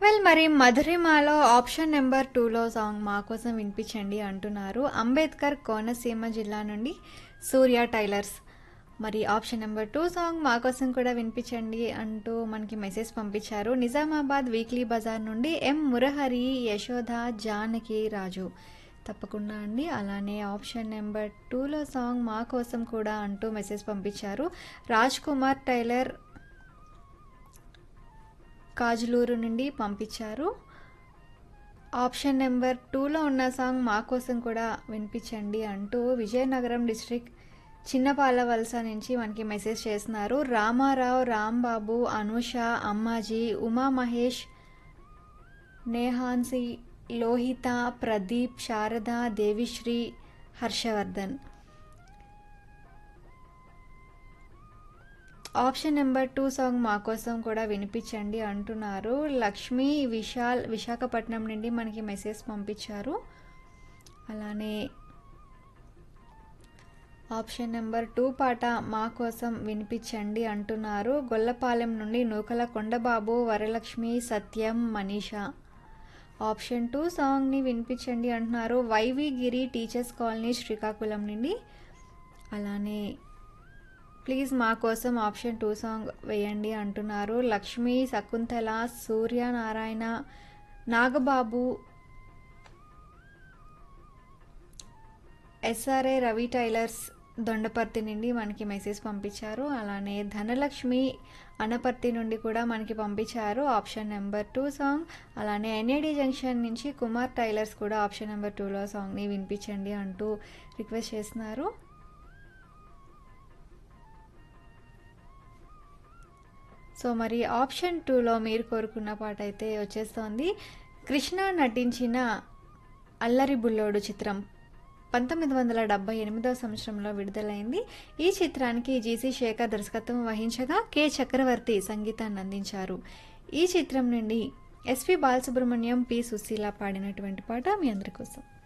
well మరి మధురిమాలో option number టూలో సాంగ్ మా కోసం వినిపించండి అంటున్నారు అంబేద్కర్ కోనసీమ జిల్లా నుండి సూర్య టైలర్స్ మరి ఆప్షన్ నెంబర్ టూ సాంగ్ మా కోసం కూడా వినిపించండి అంటూ మనకి మెసేజ్ పంపించారు నిజామాబాద్ వీక్లీ బజార్ నుండి ఎం మురహరి యశోద జానకి రాజు తప్పకుండా అండి అలానే ఆప్షన్ నెంబర్ టూలో సాంగ్ మా కోసం కూడా అంటూ మెసేజ్ పంపించారు రాజ్ కుమార్ టైలర్ కాజులూరు నుండి పంపించారు ఆప్షన్ నెంబర్ టూలో ఉన్న సాంగ్ మా కోసం కూడా వినిపించండి అంటూ విజయనగరం డిస్ట్రిక్ట్ చిన్నపాలవలస నుంచి మనకి మెసేజ్ చేస్తున్నారు Rama Rao Rambabu Anusha Ammaji Uma Mahesh Nehansi Lohitha Pradeep Sharada Devisri Harshavardhan option number two song మా కోసం కూడా వినిపించండి అంటున్నారు లక్ష్మి విశాల్ విశాఖపట్నం నుండి మనకి మెసేజ్ పంపించారు అలానే ఆప్షన్ నెంబర్ టూ పాట మా కోసం వినిపించండి అంటున్నారు గొల్లపాలెం నుండి నూకల కొండబాబు వరలక్ష్మి సత్యం మనీషా ఆప్షన్ టూ సాంగ్ని వినిపించండి అంటున్నారు YV Giri teachers colony Srikakulam నుండి అలానే ప్లీజ్ మా కోసం ఆప్షన్ టూ సాంగ్ వేయండి అంటున్నారు లక్ష్మి శకుంతల సూర్యనారాయణ నాగబాబు ఎస్ఆర్ఏ రవి టైలర్స్ దొండపర్తి నుండి మనకి మెసేజ్ పంపించారు అలానే ధనలక్ష్మి అనపర్తి నుండి కూడా మనకి పంపించారు ఆప్షన్ నెంబర్ టూ సాంగ్ అలానే ఎన్ఏడి జంక్షన్ నుంచి కుమార్ టైలర్స్ కూడా ఆప్షన్ నెంబర్ టూలో సాంగ్ని వినిపించండి అంటూ రిక్వెస్ట్ చేస్తున్నారు సో మరి ఆప్షన్ టూలో మీరు కోరుకున్న పాట అయితే వచ్చేస్తోంది కృష్ణ నటించిన అల్లరి బుల్లోడు చిత్రం పంతొమ్మిది వందల డెబ్బై ఎనిమిదవ సంవత్సరంలో విడుదలైంది ఈ చిత్రానికి జీసీ శేఖర్ దర్శకత్వం వహించగా కె చక్రవర్తి సంగీతాన్ని అందించారు ఈ చిత్రం నుండి ఎస్పి బాలసుబ్రహ్మణ్యం పి సుశీల పాడినటువంటి పాట మీ అందరి కోసం